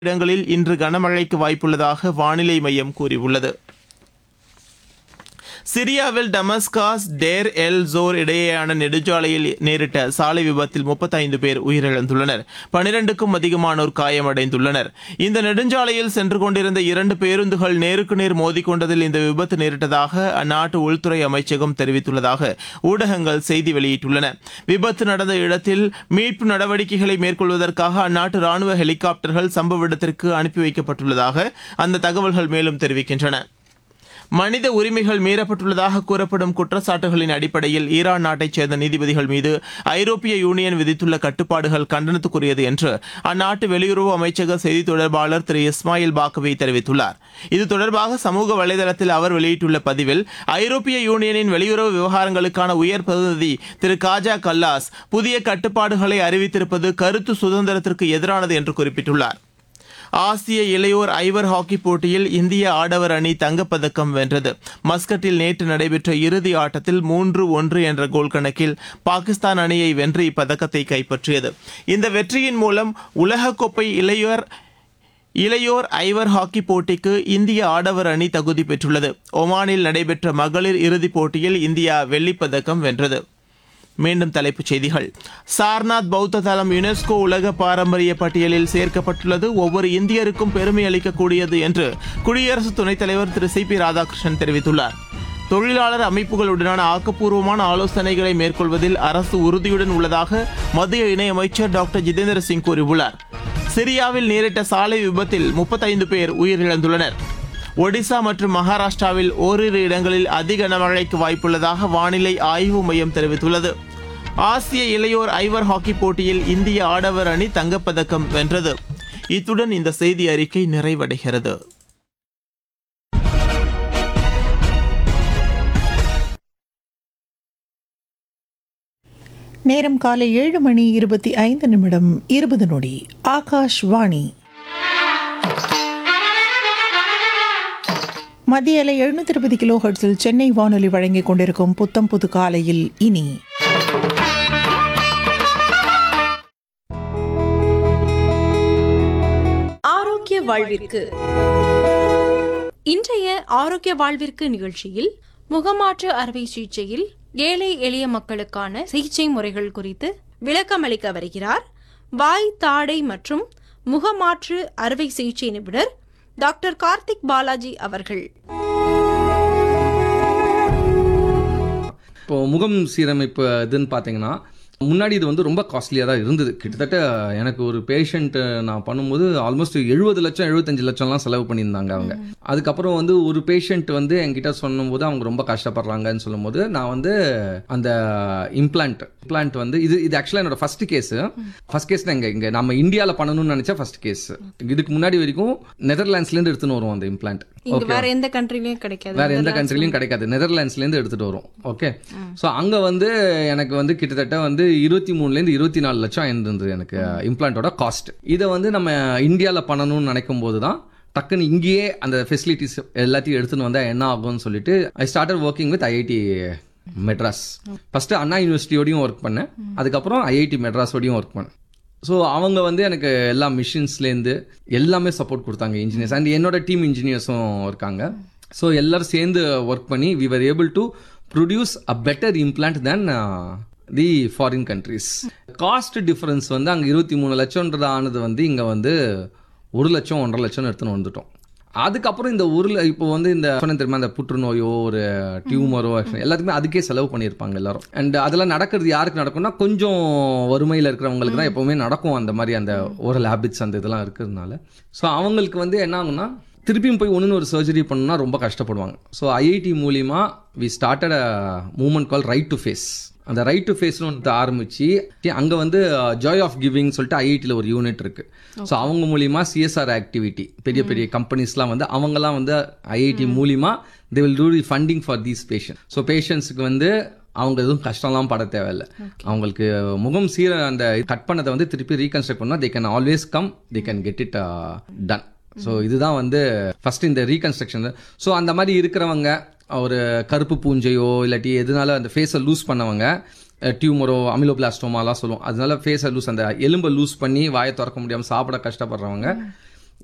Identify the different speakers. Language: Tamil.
Speaker 1: இடங்களில் இன்று கனமழைக்கு வாய்ப்புள்ளதாக வானிலை மையம் கூறியுள்ளது சிரியாவில் டமஸ்காஸ் டேர் எல் ஜோர் இடையேயான நெடுஞ்சாலையில் நேரிட்ட சாலை விபத்தில் 35 பேர் உயிரிழந்துள்ளனர் பனிரெண்டுக்கும் அதிகமானோர் காயமடைந்துள்ளனர் இந்த நெடுஞ்சாலையில் சென்று கொண்டிருந்த இரண்டு பேருந்துகள் நேருக்கு நேர் மோதிக்கொண்டதில் இந்த விபத்து நேரிட்டதாக அந்நாட்டு உள்துறை அமைச்சகம் தெரிவித்துள்ளதாக ஊடகங்கள் செய்தி வெளியிட்டுள்ளன விபத்து நடந்த இடத்தில் மீட்பு நடவடிக்கைகளை மேற்கொள்வதற்காக அந்நாட்டு ராணுவ ஹெலிகாப்டர்கள் சம்பவ இடத்திற்கு அனுப்பி வைக்கப்பட்டுள்ளதாக அந்த தகவல்கள் மேலும் தெரிவிக்கின்றன மனித உரிமைகள் மீறப்பட்டுள்ளதாக கூறப்படும் குற்றச்சாட்டுகளின் அடிப்படையில் ஈரான் நாட்டைச் சேர்ந்த நீதிபதிகள் மீது ஐரோப்பிய யூனியன் விதித்துள்ள கட்டுப்பாடுகள் கண்டனத்துக்குரியது என்று அந்நாட்டு வெளியுறவு அமைச்சக செய்தி தொடர்பாளர் திரு இஸ்மாயில் பாக்கவி தெரிவித்துள்ளார் இது தொடர்பாக சமூக வலைதளத்தில் அவர் வெளியிட்டுள்ள பதிவில் ஐரோப்பிய யூனியனின் வெளியுறவு விவகாரங்களுக்கான உயர் பிரதிநிதி திரு காஜா கல்லாஸ் புதிய கட்டுப்பாடுகளை அறிவித்திருப்பது கருத்து சுதந்திரத்திற்கு எதிரானது என்று குறிப்பிட்டுள்ளார் ஆசிய இளையோர் ஐவர் ஹாக்கி போட்டியில் இந்திய ஆடவர் அணி தங்கப்பதக்கம் வென்றது மஸ்கட்டில் நேற்று நடைபெற்ற இறுதி ஆட்டத்தில் மூன்று ஒன்று என்ற கோல் கணக்கில் பாகிஸ்தான் அணியை வென்று இப்பதக்கத்தை கைப்பற்றியது இந்த வெற்றியின் மூலம் உலகக்கோப்பை இளையோர் இளையோர் ஐவர் ஹாக்கி போட்டிக்கு இந்திய ஆடவர் அணி தகுதி பெற்றுள்ளது ஒமானில் நடைபெற்ற மகளிர் இறுதிப் போட்டியில் இந்தியா வெள்ளிப்பதக்கம் வென்றது மீண்டும் தலைப்புச் செய்திகள் சார்நாத் பௌத்த தலம் யுனெஸ்கோ உலக பாரம்பரிய பட்டியலில் சேர்க்கப்பட்டுள்ளது ஒவ்வொரு இந்தியருக்கும் பெருமை அளிக்கக்கூடியது என்று குடியரசு துணைத் தலைவர் திரு சி பி ராதாகிருஷ்ணன் தெரிவித்துள்ளார் தொழிலாளர் அமைப்புகளுடனான ஆக்கப்பூர்வமான ஆலோசனைகளை மேற்கொள்வதில் அரசு உறுதியுடன் உள்ளதாக மத்திய இணையமைச்சர் டாக்டர் ஜிதேந்திர சிங் கூறியுள்ளார் சிரியாவில் நேரிட்ட சாலை விபத்தில் முப்பத்தைந்து பேர் உயிரிழந்துள்ளனர் ஒடிசா மற்றும் மகாராஷ்டிராவில் ஓரிரு இடங்களில் அதிக கனமழைக்கு வாய்ப்புள்ளதாக வானிலை ஆய்வு மையம் தெரிவித்துள்ளது ஆசிய இளையோர் ஐவர் ஹாக்கி போட்டியில் இந்திய ஆடவர் அணி தங்கப்பதக்கம் வென்றது இத்துடன் இந்த செய்தி அறிக்கை நிறைவடைகிறது
Speaker 2: நேரம் காலை ஏழு மணி இருபத்தி ஐந்து நிமிடம் இருபது நொடி ஆகாஷ்வாணி மத்திய அலை எழுநூத்தி இருபது கிலோ ஹெர்ட்ஸில் சென்னை வானொலி வழங்கிக் கொண்டிருக்கும் புத்தம் புது காலையில் இனி
Speaker 3: ஆரோக்கிய வாழ்விற்கு இன்றைய ஆரோக்கிய வாழ்விற்கு நிகழ்ச்சியில் முகமாற்று அறுவை சிகிச்சையில் ஏழை எளிய மக்களுக்கான சிகிச்சை முறைகள் குறித்து விளக்கமளிக்க வருகிறார் வாய் தாடை மற்றும் முகமாற்று அறுவை சிகிச்சை நிபுணர் டாக்டர் கார்த்திக் பாலாஜி அவர்கள்
Speaker 4: இப்போ முகம் சீரமைப்பு இதுன்னு பார்த்தீங்கன்னா முன்னாடி இது வந்து ரொம்ப காஸ்ட்லியாக தான் இருந்தது கிட்டத்தட்ட எனக்கு ஒரு பேஷண்ட் நான் பண்ணும்போது ஆல்மோஸ்ட் எழுபது லட்சம் எழுபத்தஞ்சு லட்சம்லாம் செலவு பண்ணியிருந்தாங்க அவங்க அதுக்கப்புறம் வந்து ஒரு பேஷண்ட் வந்து என்கிட்ட சொன்னும்போது அவங்க ரொம்ப கஷ்டப்படுறாங்கன்னு சொல்லும்போது நான் வந்து அந்த இம்ப்ளான்ட் இம்ப்ளான்ட் வந்து இது இது ஆக்சுவலாக என்னோட ஃபர்ஸ்ட் கேஸ் ஃபர்ஸ்ட் கேஸ் தான் இங்கே இங்கே நம்ம இந்தியாவில் பண்ணணும்னு நினச்சா ஃபர்ஸ்ட் கேஸ் இதுக்கு முன்னாடி வரைக்கும் நெதர்லாண்ட்ஸ்லேருந்து எடுத்துன்னு வருவோம் அந்த இம்ப்ளான்ட்
Speaker 3: இங்க வேற எந்த கண்ட்ரிலயும் கிடைக்காது
Speaker 4: வேற எந்த கண்ட்ரிலையும் கிடைக்காது நெதர்லாண்ட்ஸ்ல இருந்து எடுத்துட்டு வரும் ஓகே ஸோ அங்க வந்து எனக்கு வந்து கிட்டத்தட்ட வந்து இருபத்தி மூணுல இருந்து இருபத்தி நாலு லட்சம் இருந்தது எனக்கு இம்ப்ளான்ட்டோட காஸ்ட் இதை வந்து நம்ம இந்தியாவில் பண்ணணும்னு நினைக்கும் போது தான் டக்குன்னு இங்கேயே அந்த ஃபெசிலிட்டிஸ் எல்லாத்தையும் எடுத்துன்னு வந்தா என்ன ஆகும்னு சொல்லிட்டு I started working with IIT Madras first Anna யூனிவர்சிட்டியோடையும் ஒர்க் பண்ணேன் அதுக்கப்புறம் ஐஐடி மெட்ராஸோடையும் ஒர்க் பண்ணேன் ஸோ அவங்க வந்து எனக்கு எல்லா மிஷின்ஸ்லேருந்து எல்லாமே சப்போர்ட் கொடுத்தாங்க இன்ஜினியர்ஸ் அண்ட் என்னோட டீம் இன்ஜினியர்ஸும் இருக்காங்க ஸோ எல்லாரும் சேர்ந்து ஒர்க் பண்ணி we were able to produce a better implant then the foreign countries cost difference வந்து அங்கே இருபத்தி மூணு லட்சம்ன்றது ஆனது வந்து இங்கே வந்து ஒரு லட்சம் ஒன்றரை லட்சம் எடுத்துன்னு வந்துட்டோம் அதுக்கப்புறம் இந்த ஊரில் இப்போ வந்து இந்த சொன்ன தெரியுமா இந்த புற்றுநோயோ ஒரு டியூமரோ எல்லாத்துக்குமே அதுக்கே செலவு பண்ணியிருப்பாங்க எல்லாரும் அண்ட் அதெல்லாம் நடக்கிறது யாருக்கு நடக்கும்னா கொஞ்சம் வறுமையில் இருக்கிறவங்களுக்கு தான் எப்போவுமே நடக்கும் அந்த மாதிரி அந்த ஓரல் ஹேபிட்ஸ் அந்த இதெல்லாம் இருக்கிறதுனால ஸோ அவங்களுக்கு வந்து என்ன ஆகும்னா திருப்பியும் போய் ஒன்று ஒரு சர்ஜரி பண்ணணும்னா ரொம்ப கஷ்டப்படுவாங்க ஸோ ஐஐடி மூலிமா we started a movement called right to face அந்த ரைட் டு ஃபேஸ்னு ஒன்று ஆரம்பிச்சு அங்கே வந்து ஜாய் ஆஃப் கிவிங் சொல்லிட்டு ஐஐடியில் ஒரு யூனிட் இருக்கு ஸோ அவங்க மூலியமா சிஎஸ்ஆர் ஆக்டிவிட்டி பெரிய பெரிய கம்பெனிஸ்லாம் வந்து அவங்கெல்லாம் வந்து ஐஐடி மூலிமா they will do the funding for these patient so பேஷண்ட்ஸுக்கு வந்து அவங்க எதுவும் கஷ்டம்லாம் பட தேவையில்ல அவங்களுக்கு முகம் சீர அந்த கட் பண்ணதை வந்து திருப்பி ரீகன்ஸ்ட்ரக்ட் பண்ணால் they can always come they can get it done so இதுதான் வந்து ஃபர்ஸ்ட் இந்த ரீகன்ஸ்ட்ரக்ஷன் ஸோ அந்த மாதிரி இருக்கிறவங்க ஒரு கருப்பு பூஞ்சையோ இல்லாட்டி எதனால அந்த ஃபேஸை லூஸ் பண்ணவங்க டியூமரோ அமிலோபிளாஸ்டோமாலாம் சொல்லுவோம் அதனால ஃபேஸை லூஸ் அந்த எலும்பை லூஸ் பண்ணி வாயை திறக்க முடியாமல் சாப்பிட கஷ்டப்படுறவங்க